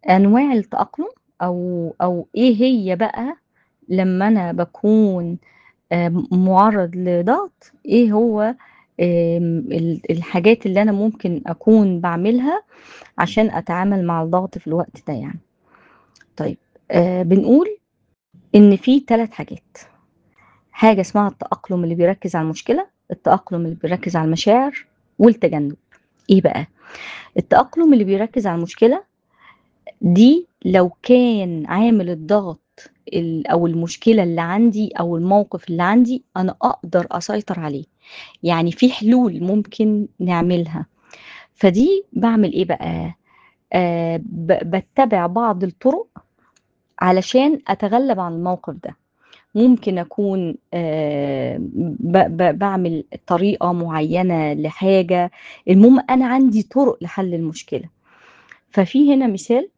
أنواع التأقلم أو أو إيه هي بقى لمّا أنا باكون آآ مُعرّض لضغط، إيه هو آمم ال الحاجات اللي أنا ممكن أكون باعملها عشان أتعامل مع الضغط في الوقت ده يعني. طيب آآ بنقول إن في 3 حاجات، حاجة اسمها التأقلم اللي بيركّز على المشكلة، التأقلم اللي بيركّز على المشاعر، والتجنُّب. إيه بقى؟ التأقلم اللي بيركّز على المشكلة، دي لو كان عامل الضغط ال أو المشكلة اللي عندي أو الموقف اللي عندي أنا أقدر أسيطر عليه، يعني في حلول ممكن نعملها. فدي باعمل إيه بقى، آآ ب باتّبع بعض الطُرق علشان أتغلّب عن الموقف ده. ممكن أكون آآ ب ب باعمل طريقة معيّنة لحاجة، المهم أنا عندي طُرق لحل المشكلة. ففي هنا مثال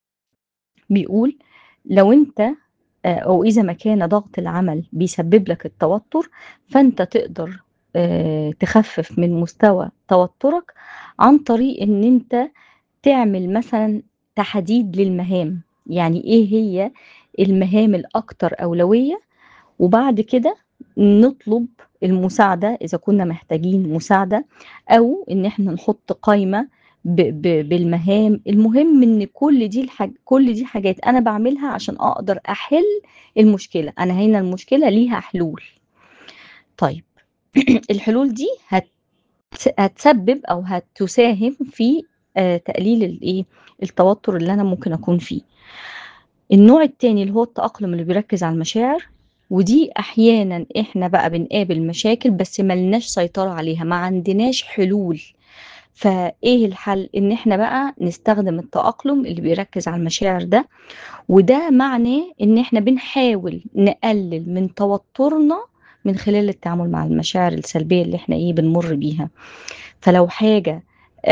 بيقول لو أنت آآ أو إذا ما كان ضغط العمل بيسبب لك التوتر، فأنت تقدر آآ تخفِّف من مستوى توتُّرك عن طريق إن أنت تعمل مثلًا تحديد للمهام، يعني إيه هي المهام الأكتر أولوية، وبعد كده نطلب المساعدة إذا كُنّا محتاجين مساعدة، أو إن إحنا نحُط قايمة ب ب بالمهام، المهم إن كل دي الحاج كل دي حاجات أنا باعملها عشان أقدر أحِل المشكلة، أنا هنا المشكلة ليها حلول. طيب الحلول دي هت هتسبب أو هتساهم في آآ تقليل الإيه، التوتر اللي أنا ممكن أكون فيه. النوع التاني اللي هو التأقلم اللي بيركّز على المشاعر، ودي أحيانًا إحنا بقى بنقابل مشاكل بس ما لناش سيطرة عليها، ما عندناش حلول. فإيه الحل؟ إن إحنا بقى نستخدم التأقلم اللي بيركّز على المشاعر ده، وده معناه إن إحنا بنحاول نقلل من توترنا من خلال التعامل مع المشاعر السلبية اللي إحنا إيه، بنمُر بيها. فلو حاجة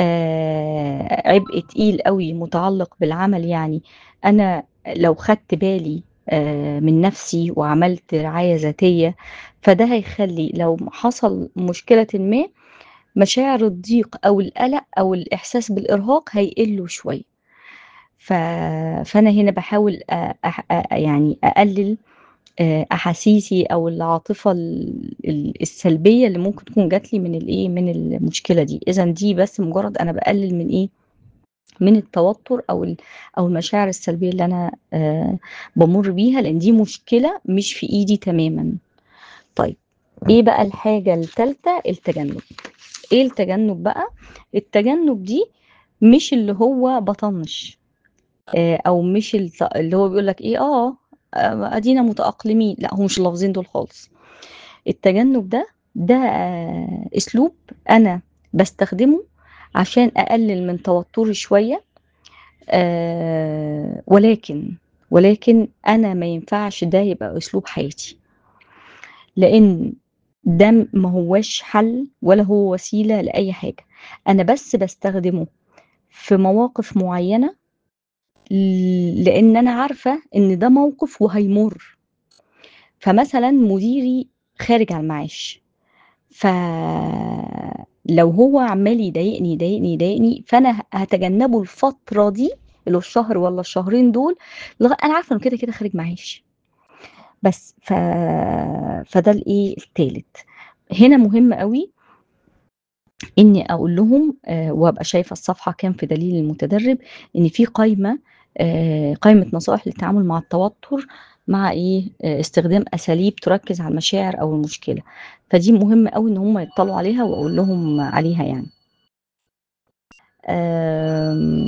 آآ عبء تقيل أوي متعلق بالعمل يعني، أنا لو خدت بالي آآ من نَفْسي وعملت رعاية ذاتية، فده هيخلّي لو حصل مشكلةٍ ما، مشاعر الضيق أو القلق أو الإحساس بالإرهاق هيقلّوا شوية. ف فأنا هنا باحاول أ أح أ يعني أقلل آآ أحاسيسي أو العاطفة ال ال السلبية اللي ممكن تكون جات لي من الإيه، من المشكلة دي. إذًا دي بس مجرّد أنا باقلل من إيه، من التوتر أو ال أو المشاعر السلبية اللي أنا آآ بامُر بيها، لإن دي مشكلة مش في إيدي تمامًا. طيب إيه بقى الحاجة التالتة، التجنُّب. إيه التجنُّب بقى؟ التجنُّب دي مش اللي هو باطنّش آآ أو مش الت اللي هو بيقول لك إيه، آه، آآ أدينا متأقلمين، لأ هو مش اللفظين دول خالص. التجنُّب ده، ده أسلوب أنا باستخدمه عشان أقلل من توتُّري شوية آآ ولكن، ولكن أنا ما ينفعش ده يبقى أسلوب حياتي. لإن ده ما هواش حَل ولا هو وسيلة لأي حاجة، أنا بس باستخدمه في مواقف معيّنة ل لإن أنا عارفة إن ده موقف وهيمُر. فمثلًا مديري خارج على المعاش، فلو هو عمّال يضايقني، يضايقني، يضايقني، فأنا ه هاتجنّبه الفترة دي اللي هو الشهر والّا الشهرين دول، لغا أنا عارفة إنه كده، كده خارج معاش. بس ف فده الإيه، التالت. هنا مهم أوي إني أقول لهم آآ وأبقى شايفة الصفحة كام في دليل المتدرّب، إن في قايمة آآ قايمة نصائح للتعامل مع التوتر مع إيه، آآ استخدام أساليب تركّز على المشاعر أو المشكلة. فدي مهم أوي إن هم يطّلعوا عليها وأقول لهم عليها يعني. آمم